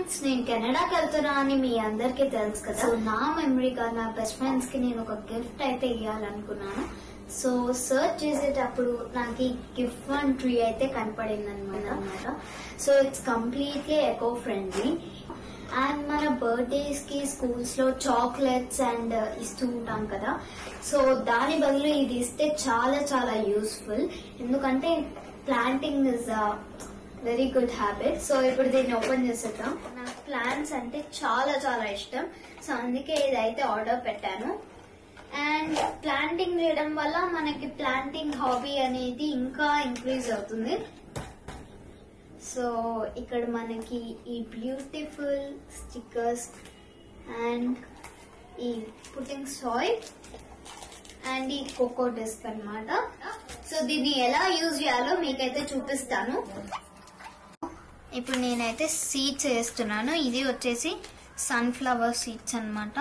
friends నేను కెనడాకి వెళ్తున్నా అని మీ అందరికీ తెలుసు కదా సో నా మెమరీగా నా బెస్ట్ ఫ్రెండ్స్ కి నేను ఒక గిఫ్ట్ అయితే ఇవ్వాలనుకున్నాను సో సర్చ్ చేసేటప్పుడు నాకు ఈ గిఫ్ట్ వన్ ట్రీ అయితే కనపడింది అనమాట so it's completely eco friendly and మన బర్త్డేస్ కి స్కూల్స్ లో చాక్లెట్స్ అండ్ ఇస్తూ ఉంటాం కదా సో దాని బదులు ఇది ఇస్తే చాలా చాలా యూస్ఫుల్ ఎందుకంటే planting is very good habit so ఇప్పుడు దీన్ని ఓపెన్ చేసేద్దాం నాకు ప్లాంట్స్ అంటే చాలా చాలా ఇష్టం సో అందుకే ఇదైతే ఆర్డర్ పెట్టాను అండ్ ప్లాంటింగ్ చేయడం వల్ల మనకి ప్లాంటింగ్ హాబీ అనేది ఇంకా ఇంక్రీజ్ అవుతుంది సో ఇక్కడ మనకి ఈ బ్యూటిఫుల్ స్టిక్కర్స్ అండ్ ఈ పుట్టింగ్ సాయిల్ అండ్ ఈ కోకో డిస్క్ అన్నమాట సో దీన్ని ఎలా యూజ్ చేయాలో మీకైతే చూపిస్తాను ఇప్పుడు నేనైతే సీడ్స్ వేస్తున్నాను ఇది వచ్చేసి సన్ఫ్లవర్ సీడ్స్ అన్నమాట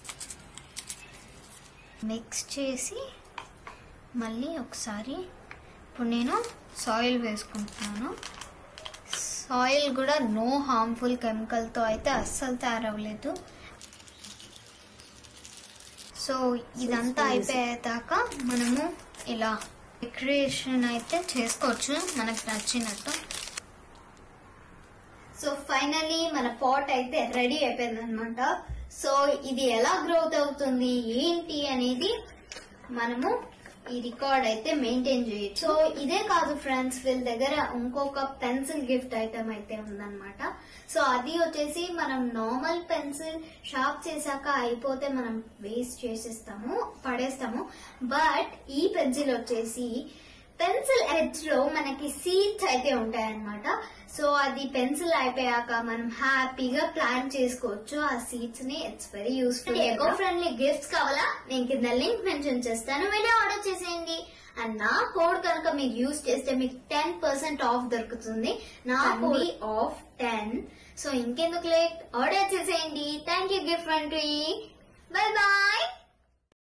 మిక్స్ చేసి మళ్ళీ ఒకసారి ఇప్పుడు నేను సాయిల్ వేసుకుంటున్నాను సాయిల్ కూడా నో హార్మ్ఫుల్ కెమికల్తో అయితే అస్సలు తయారవ్వలేదు సో ఇదంతా అయిపోయేదాకా మనము ఇలా డెకరేషన్ అయితే చేసుకోవచ్చు మనకు నచ్చినట్టు సో ఫైనలీ మన పాట్ అయితే రెడీ అయిపోయింది అనమాట సో ఇది ఎలా గ్రోత్ అవుతుంది ఏంటి అనేది మనము ఈ రికార్డ్ అయితే మెయింటైన్ చేయొచ్చు సో ఇదే కాదు ఫ్రెండ్స్ వీళ్ళ దగ్గర ఇంకొక పెన్సిల్ గిఫ్ట్ ఐటమ్ అయితే ఉందన్నమాట సో అది వచ్చేసి మనం నార్మల్ పెన్సిల్ షార్ప్ చేశాక అయిపోతే మనం వేస్ట్ చేసేస్తాము పడేస్తాము బట్ ఈ పెన్సిల్ వచ్చేసి పెన్సిల్ ఎడ్జ్ లో మనకి సీడ్స్ అయితే ఉంటాయన్నమాట సో అది పెన్సిల్ అయిపోయాక మనం హ్యాపీగా ప్లాన్ చేసుకోవచ్చు ఆ సీడ్స్ ని it's very useful eco friendly gifts కావాలా నేను కింద లింక్ మెన్షన్ చేస్తాను వెళ్ళి ఆర్డర్ చేసేయండి అండ్ నా కోడ్ కనుక మీరు యూజ్ చేస్తే మీకు టెన్ పర్సెంట్ ఆఫ్ దొరుకుతుంది నా కోడ్ ఆఫ్ టెన్ సో ఇంకెందుకు లేట్ ఆర్డర్ చేసేయండి thank you gift friend bye bye